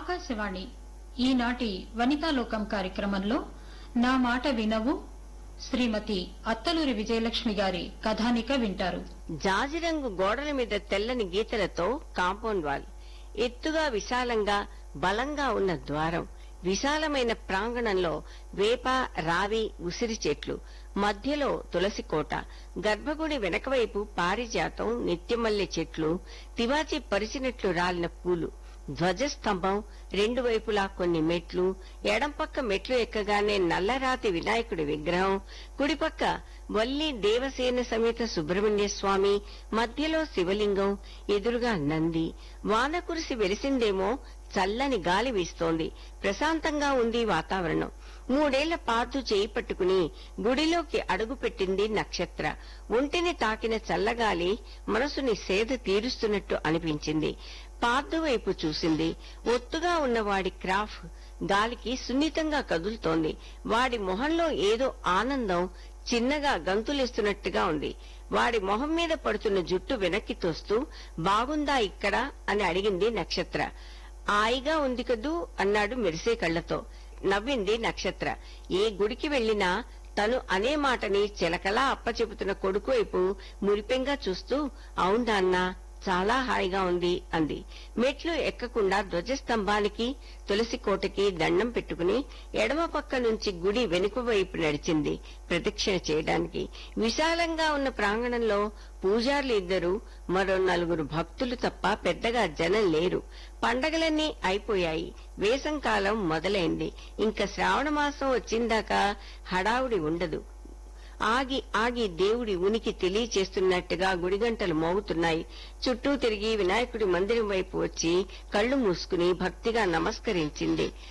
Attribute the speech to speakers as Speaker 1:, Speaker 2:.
Speaker 1: ఆకాశవాణి ఈనాటి వనితాలోకం కార్యక్రమంలో నా మాట వినవు శ్రీమతి అత్తలూరి విజయలక్ష్మి గారి కథానిక వింటారు
Speaker 2: జాజిరంగు గోడల మీద తెల్లని గీతలతో కాంపౌండ్ వాల్ ఎత్తుగా విశాలంగా బలంగా ఉన్న ద్వారం విశాలమైన ప్రాంగణంలో వేప రావి ఉసిరి చెట్లు మధ్యలో తులసి కోట గర్భగుడి వెనకవైపు పారిజాతం నిత్యమల్లె చెట్లు తివాచి పరిచినట్లు రాలిన పూలు ధ్వజస్తంభం రెండు వైపులా కొన్ని మెట్లు ఎడంపక్క మెట్లు ఎక్కగానే నల్లరాతి వినాయకుడి విగ్రహం కుడిపక్క వల్లి దేవసేన సమేత సుబ్రహ్మణ్య స్వామి మధ్యలో శివలింగం ఎదురుగా నంది వాన కురిసి వెలిసిందేమో చల్లని గాలి వీస్తోంది ప్రశాంతంగా ఉంది వాతావరణం మూడేళ్ల పాటు చేయి పట్టుకుని గుడిలోకి అడుగుపెట్టింది నక్షత్ర ఒంటిని తాకిన చల్లగాలి మనసుని సేద తీరుస్తున్నట్టు అనిపించింది పార్థు వైపు చూసింది ఒత్తుగా ఉన్న వాడి క్రాఫ్ గాలికి సున్నితంగా కదులుతోంది వాడి మొహంలో ఏదో ఆనందం చిన్నగా గంతులేస్తున్నట్టుగా ఉంది వాడి మొహం మీద పడుతున్న జుట్టు వెనక్కి తోస్తూ బాగుందా ఇక్కడ అని అడిగింది నక్షత్ర హాయిగా ఉంది కదూ అన్నాడు మెరిసే కళ్లతో నవ్వింది నక్షత్ర ఏ గుడికి వెళ్లినా తను అనే మాటని చిలకలా అప్పచెబుతున్న కొడుకు వైపు మురిపెంగా చూస్తూ అవునా అన్నా చాలా హాయిగా ఉంది అంది మెట్లు ఎక్కకుండా ధ్వజస్తంభానికి తులసి కోటకి దండం పెట్టుకుని ఎడమ పక్క నుంచి గుడి వెనుక వైపు నడిచింది ప్రదక్షిణ చేయడానికి విశాలంగా ఉన్న ప్రాంగణంలో పూజార్లు ఇద్దరు మరో నలుగురు భక్తులు తప్ప పెద్దగా జనం లేరు పండగలన్నీ అయిపోయాయి వేసంకాలం మొదలైంది ఇంకా శ్రావణ మాసం వచ్చిందాకా హడావుడి ఉండదు ఆగి ఆగి దేవుడి ఉనికి తెలియచేస్తున్నట్టుగా గుడిగంటలు మోగుతున్నాయి చుట్టూ తిరిగి వినాయకుడి మందిరం వైపు వచ్చి కళ్లు మూసుకుని భక్తిగా నమస్కరించింది